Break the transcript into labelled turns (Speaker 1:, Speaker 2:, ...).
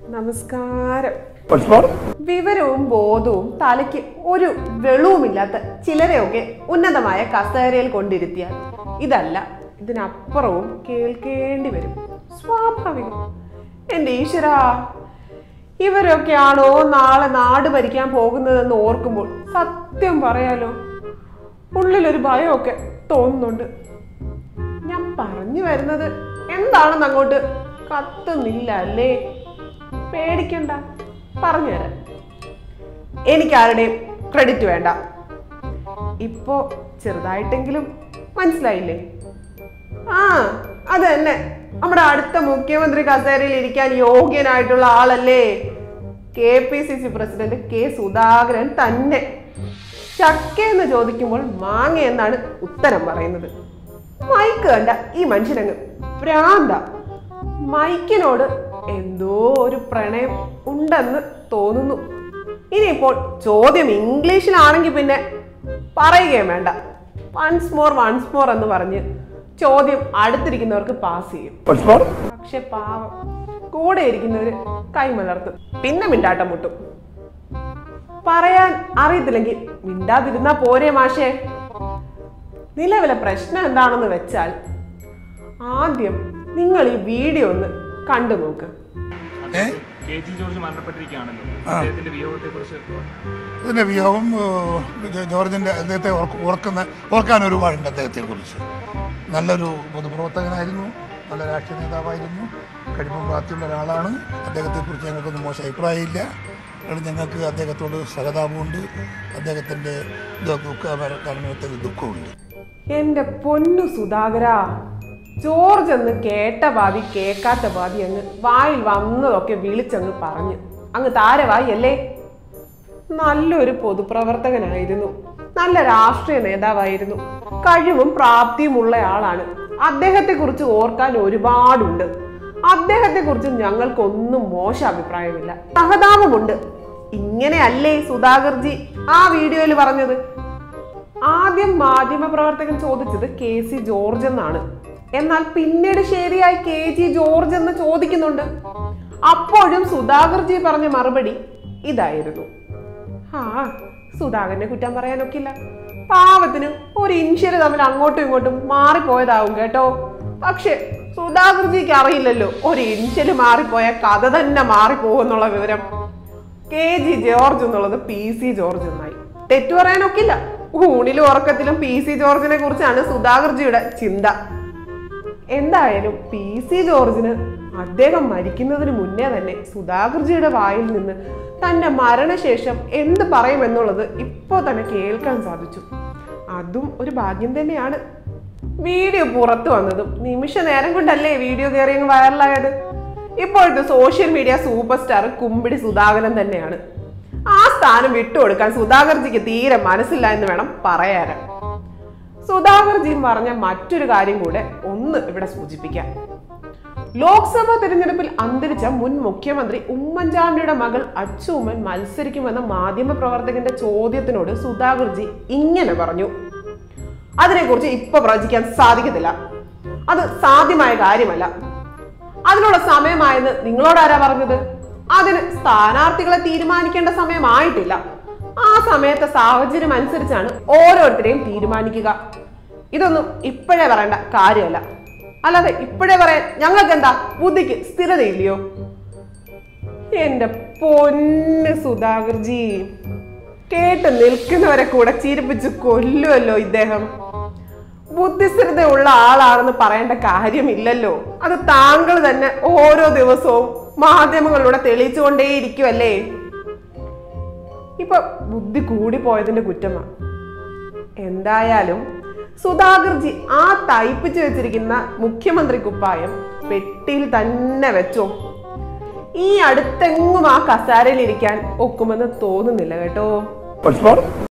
Speaker 1: നമസ്കാരം
Speaker 2: Once more.
Speaker 1: വിവരവും ബോധവും തലയ്ക്ക് ഒരു വെളുവുമില്ലാത്ത ചിലരെയൊക്കെ ഉന്നതമായ കസേരയിൽ കൊണ്ടിരുത്തിയാൽ ഇതല്ല ഇതിനപ്പുറവും കേൾക്കേണ്ടി വരും സ്വാഭാവികം എൻ്റെ ഈശ്വര ഇവരൊക്കെയാണോ നാളെ നാട് ഭരിക്കാൻ പോകുന്നതെന്ന് ഓർക്കുമ്പോൾ സത്യം പറയാലോ ഉള്ളിലൊരു ഭയമൊക്കെ തോന്നുന്നുണ്ട് ഞാൻ പറഞ്ഞു വരുന്നത് എന്താണെന്ന് അങ്ങോട്ട് കത്തുന്നില്ല അല്ലേ പേടിക്കണ്ട പറഞ്ഞുതരാം എനിക്കാരുടെയും ക്രെഡിറ്റ് വേണ്ട ഇപ്പോ ചെറുതായിട്ടെങ്കിലും മനസ്സിലായില്ലേ ആ അത് തന്നെ നമ്മുടെ അടുത്ത മുഖ്യമന്ത്രി കസേരയിൽ ഇരിക്കാൻ യോഗ്യനായിട്ടുള്ള ആളല്ലേ K P C C president K Sudhakaran തന്നെ ചക്ക എന്ന് ചോദിക്കുമ്പോൾ മാങ്ങ എന്നാണ് ഉത്തരം പറയുന്നത് മൈക്ക് കണ്ട ഈ മനുഷ്യനങ്ങ് ഭ്രാന്ത മൈക്കിനോട് എന്തോ ഒരു പ്രണയം ഉണ്ടെന്ന് തോന്നുന്നു ഇനിയിപ്പോൾ ചോദ്യം ഇംഗ്ലീഷിലാണെങ്കിൽ പിന്നെ പറയുകയും വേണ്ട വൺസ് മോർ വൺസ് മോർ എന്ന് പറഞ്ഞ് ചോദ്യം അടുത്തിരിക്കുന്നവർക്ക് പാസ് ചെയ്യും
Speaker 2: Once more.
Speaker 1: പക്ഷെ പാവം കൂടെ ഇരിക്കുന്നവര് കൈമലർത്തും പിന്നെ മിണ്ടാട്ടം മുട്ടും പറയാൻ അറിയത്തില്ലെങ്കിൽ മിണ്ടാതിരുന്നാ പോരെ മാഷേ നിലവിലെ പ്രശ്നം എന്താണെന്ന് വെച്ചാൽ ആദ്യം നിങ്ങൾ ഈ വീഡിയോ ഒന്ന് കണ്ടു നോക്ക്
Speaker 2: ഏ?
Speaker 3: കെ ജി ജോർജ് മരണപ്പെട്ടിരിക്കുകയാണല്ലോ അദ്ദേഹത്തിന്റെ വിയോഗത്തെ കുറിച്ച്
Speaker 2: ഇതിന്റെ വിയോഗം ഏഹ്, ജോർജിന്റെ അദ്ദേഹത്തെ ഓർക്ക്- ഓർക്കുന്ന ഓർക്കാൻ ഒരുപാടുണ്ട് അദ്ദേഹത്തെ കുറിച്ച് നല്ലൊരു പൊതുപ്രവർത്തകനായിരുന്നു നല്ല രാഷ്ട്രീയ നേതാവായിരുന്നു കഴിവും പ്രാപ്തിയുള്ള ഒരാളാണ് അദ്ദേഹത്തെക്കുറിച്ച് ഞങ്ങൾക്കൊന്നും മോശം അഭിപ്രായമില്ല അതുകൊണ്ട് ഞങ്ങൾക്ക് അദ്ദേഹത്തോട് സഹതാപമുണ്ട് അദ്ദേഹത്തിൻ്റെ ദുഃഖ കാരണത്തിൽ ദുഃഖമുണ്ട്
Speaker 1: എന്റെ പൊന്നു സുധാകര ജോർജ് എന്ന് കേട്ട പാതി കേക്കാത്ത പാതി അങ്ങ് വായിൽ വന്നതൊക്കെ വിളിച്ചങ്ങ് പറഞ്ഞു അങ്ങ് താരവായി അല്ലേ നല്ലൊരു പൊതുപ്രവർത്തകനായിരുന്നു നല്ല രാഷ്ട്രീയ നേതാവായിരുന്നു കഴിവും പ്രാപ്തിയും ഉള്ള ആളാണ് അദ്ദേഹത്തെ കുറിച്ച് ഓർക്കാൻ ഒരുപാടുണ്ട് അദ്ദേഹത്തെ കുറിച്ച് ഞങ്ങൾക്കൊന്നും മോശം അഭിപ്രായമില്ല സഹതാപമുണ്ട് ഇങ്ങനെയല്ലേ സുധാകർജി ആ വീഡിയോയിൽ പറഞ്ഞത് ആദ്യം മാധ്യമപ്രവർത്തകൻ ചോദിച്ചത് കെ സി ജോർജ് എന്നാണ് എന്നാൽ പിന്നീട് ശരിയായി കെ ജി ജോർജ് എന്ന് ചോദിക്കുന്നുണ്ട് അപ്പോഴും സുധാകർജി പറഞ്ഞ മറുപടി ഇതായിരുന്നു ആ സുധാകരനെ കുറ്റം പറയാനൊക്കില്ല പാവത്തിന് ഒരു ഇൻഷ്യല് തമ്മിൽ അങ്ങോട്ടും ഇങ്ങോട്ടും മാറിപ്പോയതാവും കേട്ടോ പക്ഷെ സുധാകർജിക്ക് അറിയില്ലല്ലോ ഒരു ഇൻഷ്യല് മാറിപ്പോയ കഥ തന്നെ മാറിപ്പോകുന്നുള്ള വിവരം കെ ജി ജോർജ് എന്നുള്ളത് പി സി ജോർജ് എന്നായി തെറ്റു പറയാനൊക്കില്ല ഊണിലും ഉറക്കത്തിലും പി സി ജോർജിനെ കുറിച്ചാണ് സുധാകർജിയുടെ ചിന്ത എന്തായാലും പി സി ജോർജിന് അദ്ദേഹം മരിക്കുന്നതിന് മുന്നേ തന്നെ സുധാകർജിയുടെ വായിൽ നിന്ന് തന്റെ മരണശേഷം എന്ത് പറയുമെന്നുള്ളത് ഇപ്പോൾ തന്നെ കേൾക്കാൻ സാധിച്ചു അതും ഒരു ഭാഗ്യം തന്നെയാണ് വീഡിയോ പുറത്തു വന്നതും നിമിഷ നേരം കൊണ്ടല്ലേ വീഡിയോ കയറി അങ്ങ് വൈറലായത് ഇപ്പോഴത്തെ social media super star Kumbidi Sudhakaran തന്നെയാണ് ആ സ്ഥാനം വിട്ടുകൊടുക്കാൻ സുധാകർജിക്ക് തീരെ മനസ്സില്ല എന്ന് വേണം പറയാൻ സുധാകർജിയും പറഞ്ഞ മറ്റൊരു കാര്യം കൂടെ ഒന്ന് ഇവിടെ സൂചിപ്പിക്കാം ലോക്സഭാ തിരഞ്ഞെടുപ്പിൽ അന്തരിച്ച മുൻ മുഖ്യമന്ത്രി ഉമ്മൻചാണ്ടിയുടെ മകൾ അച്ചൂമ്മൻ മത്സരിക്കുമെന്ന മാധ്യമ പ്രവർത്തകന്റെ ചോദ്യത്തിനോട് സുധാകർജി ഇങ്ങനെ പറഞ്ഞു അതിനെക്കുറിച്ച് ഇപ്പൊ പ്രവചിക്കാൻ സാധിക്കത്തില്ല അത് സാധ്യമായ കാര്യമല്ല അതിനുള്ള സമയമായെന്ന് നിങ്ങളോട് ആരാ പറഞ്ഞത് അതിന് സ്ഥാനാർത്ഥികളെ തീരുമാനിക്കേണ്ട സമയമായിട്ടില്ല ആ സമയത്തെ സാഹചര്യം അനുസരിച്ചാണ് ഓരോരുത്തരെയും തീരുമാനിക്കുക ഇതൊന്നും ഇപ്പോഴേ പറയേണ്ട കാര്യമല്ല അല്ലാതെ ഇപ്പോഴേ പറയാൻ ഞങ്ങൾക്ക് എന്താ ബുദ്ധിക്ക് സ്ഥിരതയില്ലയോ എന്റെ പൊന്ന് സുധാകർജി കേട്ട് നിൽക്കുന്നവരെ കൂടെ ചിരിപ്പിച്ച് കൊല്ലുമല്ലോ ഇദ്ദേഹം ബുദ്ധിസ്ഥിരതയുള്ള ആളാണെന്ന് പറയേണ്ട കാര്യമില്ലല്ലോ അത് താങ്കൾ തന്നെ ഓരോ ദിവസവും മാധ്യമങ്ങളിലൂടെ തെളിയിച്ചുകൊണ്ടേയിരിക്കുമല്ലേ ഇപ്പൊ ബുദ്ധി കൂടിപ്പോയതിന്റെ കുറ്റമാണ് എന്തായാലും സുധാകർജി ആ തയ്പ്പിച്ചു വെച്ചിരിക്കുന്ന മുഖ്യമന്ത്രി കുപ്പായം പെട്ടിയിൽ തന്നെ വെച്ചോ ഈ അടുത്തെങ്ങും ആ കസാരയിൽ ഇരിക്കാൻ ഒക്കുമെന്ന് തോന്നുന്നില്ല കേട്ടോ
Speaker 2: Once more.